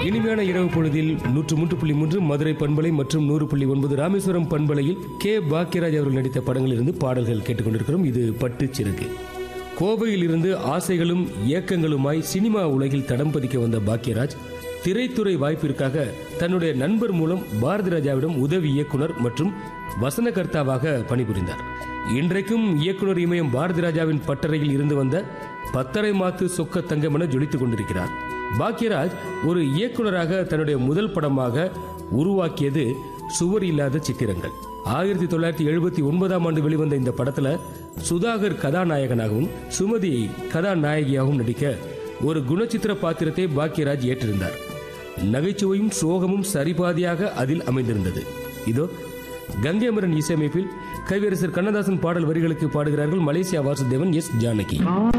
இனிமையான இரவு பொழுதில் நூற்று மூன்று புள்ளி மூன்று மதுரை பண்பலை மற்றும் நூறு புள்ளி ஒன்பது ராமேஸ்வரம் பண்பலையில் கே பாக்கியராஜ் அவர்கள் நடித்த படங்களிலிருந்து பாடல்கள் கேட்டுக்கொண்டிருக்கிறோம் இது பட்டுச் சிறகு கோவையில் இருந்து ஆசைகளும் ஏக்கங்களுமாய் சினிமா உலகில் தடம் பதிக்க வந்த பாக்கியராஜ் திரைத்துறை வாய்ப்பிற்காக தன்னுடைய நண்பர் மூலம் பாரதி ராஜாவிடம் உதவி இயக்குனர் மற்றும் வசனகர்த்தாவாக பணிபுரிந்தார் இன்றைக்கும் இயக்குனர் இமயம் பாரதி ராஜாவின் பட்டறையில் இருந்து வந்த பத்தரை மாத்து சொக்க தங்கம் என ஜொலித்துக் கொண்டிருக்கிறார் பாக்யராஜ் ஒரு இயக்குனராக தன்னுடைய முதல் படமாக உருவாக்கியது சுவர் இல்லாத சித்திரங்கள் ஆயிரத்தி தொள்ளாயிரத்தி எழுபத்தி ஒன்பதாம் ஆண்டு வெளிவந்த இந்த படத்துல சுதாகர் கதாநாயகனாகவும் சுமதி கதாநாயகியாகவும் நடிக்க ஒரு குணச்சித்திர பாத்திரத்தை பாக்யராஜ் ஏற்றிருந்தார் நகைச்சுவையும் சோகமும் சரிபாதியாக அதில் அமைந்திருந்தது இதோ கங்கை அமரன் இசையமைப்பில் கவியரசர் கண்ணதாசன் பாடல் வரிகளுக்கு பாடுகிறார்கள் மலேசியா வாசுதேவன் எஸ் ஜானகி